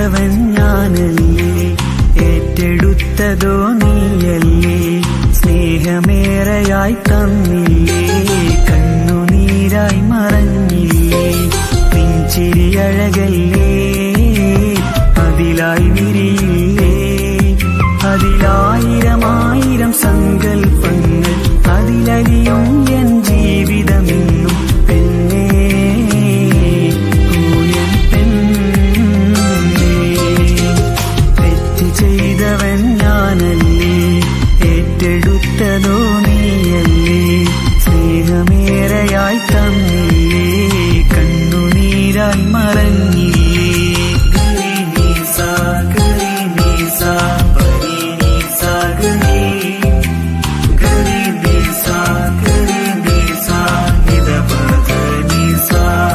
ചെയ്തവൻ ഞാനല്ലേ ഏറ്റെടുത്തതോ നീയല്ലേ സ്നേഹമേറെയായി തന്നില്ലേ കണ്ണുനീരായി മറഞ്ഞില്ലേ പിഞ്ചിരി അഴകല്ലേ അതിലായി വിരിയില്ലേ അതിലായിരമായിരം സങ്കൽപ്പങ്ങൾ അതിലലിയും എൻ ജീവിതമെന്നും പെണ്ണേ പൂയൻ പെണ്ണേ തെറ്റ് ചെയ്തവൻ ഞാനല്ലേ ഏറ്റെടുത്തതോ നീയല്ലേ സ്നേഹമേറെയായി തന്നില്ലേ കണ്ണുനീരായി മറഞ്ഞില്ലേ ഗരീനീസ, ഗരീനീസ, പരീനീസ, ഗരീ. ഗരീനീസ, ഗരീനീസ, നിദപദനീസ.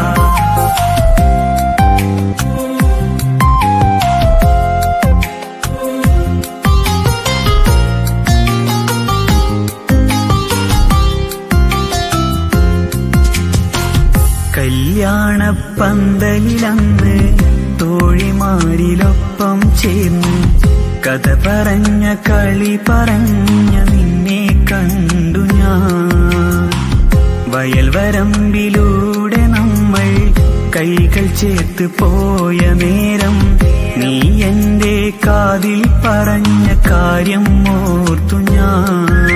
കല്യാണപ്പന്തലിലന്ന് തോഴിമാരിലൊപ്പം ചേർന്ന് കഥ പറഞ്ഞ കളി പറഞ്ഞ നിന്നെ കണ്ടു ഞാൻ വയൽ വരമ്പിലൂടെ നമ്മൾ കൈകൾ ചേർത്ത് പോയ നേരം നീ എന്റെ കാതിൽ പറഞ്ഞ കാര്യം ഓർത്തു ഞാൻ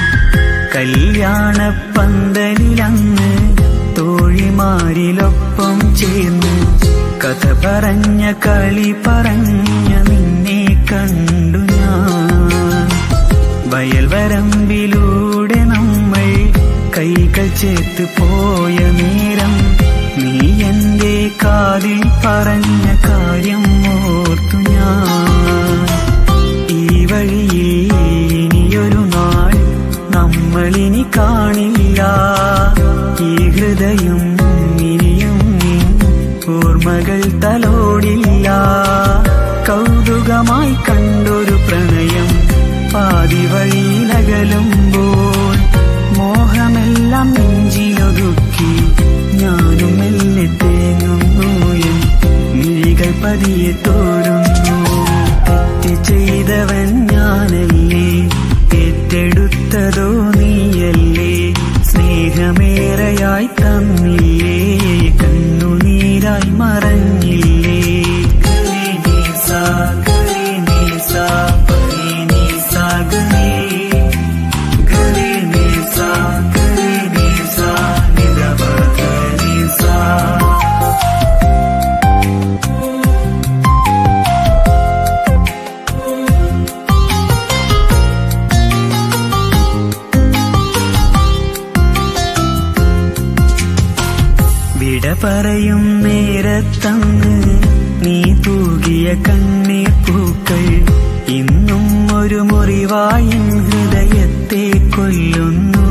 കല്യാണപ്പന്തലിലന്ന് തോഴിമാരിലൊപ്പം ചേർന്ന് കഥ പറഞ്ഞ കളി പറഞ്ഞ നിന്നെ കണ്ടു ഞാൻ വയൽ വരമ്പിലൂടെ നമ്മൾ കൈകൾ ചേർത്ത് പോയ നേരം നീ എന്റെ കാതിൽ പറഞ്ഞ കാര്യം ഓർത്തു ഞാൻ ഈ വഴിയിൽ ഇനിയൊരു നാൾ നമ്മളിനി കാണില്ല ഈ ഹൃദയം ഇനിയും നിൻ ഓർമ്മകൾ തലോടില്ല കൗതുകമായി കണ്ടൊരു പ്രണയം പാതി വഴിയിലകലുമ്പോൾ മോഹമെല്ലാം നെഞ്ചിലൊതുക്കി ഞാനും മെല്ലെ തേങ്ങുന്നു എൻ മിഴികൾ പതിയെ തോരുന്നു തെറ്റ് ചെയ്തവൻ ഞാനല്ലേ ഏറ്റെടുത്തതോ നീയല്ലേ സ്നേഹമേറെയായി തന്നില്ലേ കണ്ണുനീരായി മറഞ്ഞില്ലേ ഗരീനീസ, ഗരീനീസ, പരീനീസ, ഗരീ. ഗരീനീസ, ഗരീനീസ, നിദപദനീസ. വിട പറയും നേരത്തങ്ങ് നീ തൂകിയ കണ്ണീർ പൂക്കൾ ഇന്നും ഒരു മുറിവായി ഹൃദയത്തെ കൊല്ലുന്നു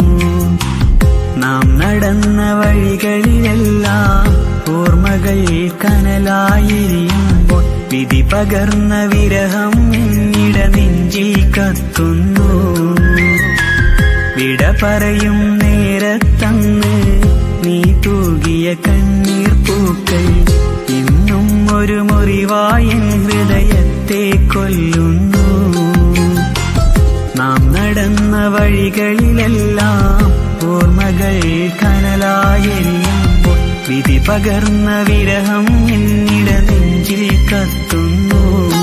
നാം നടന്ന വഴികളിലെല്ലാം ഓർമ്മകൾ കനലായിരിയുമ്പോൾ വിധി പകർന്ന വിരഹം എന്നിട നെഞ്ചിൽ കത്തുന്നു വിട പറയും നേരത്തങ്ങ് നീ തൂകിയ കണ്ണീർ പൂക്കൾ ഇന്നും ഒരു മുറിവായ ഹൃദയത്തെ കൊല്ലുന്നു നാം നടന്ന വഴികളിലെല്ലാം ഓർമ്മകൾ കനലായെരിയുമ്പോൾ വിധി പകർന്ന വിരഹം എന്നിട നെഞ്ചിൽ കത്തുന്നു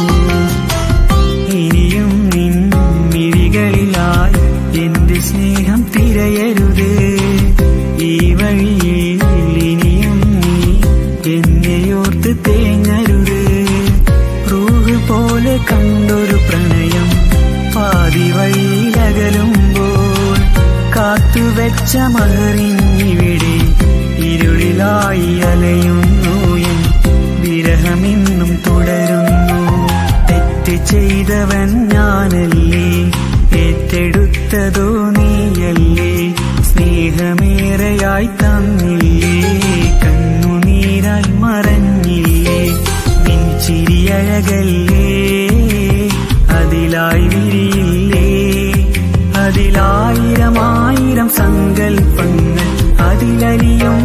ഇനിയും നിൻ മിഴികളിലായി എന്റെ സ്നേഹം തിരയരുത് ഈ വഴിയിൽ ഇനിയും നീ എന്നെയോർത്ത് തേങ്ങരുത് റൂഹ് പോലെ കണ്ടൊരു പ്രണയം പാതി വഴിയിലകലുമ്പോൾ കാത്തുവെച്ച മഹറിഞ്ഞിവിടെ ഇരുളിലായി അലയുന്നു എൻ വിരഹമിന്നും തുടരുന്നു തെറ്റ് ചെയ്തവൻ ഞാനല്ലേ ഏറ്റെടുത്തതോ നീയല്ലേ സ്നേഹമേറെയായി തന്നില്ലേ കണ്ണുനീരായി മറഞ്ഞില്ലേ നിൻ ചിരിയഴകല്ലേ അതിലായി വിരിയില്ലേ അതിലായിരമായിരം സങ്കൽപ്പങ്ങൾ അതിലലിയും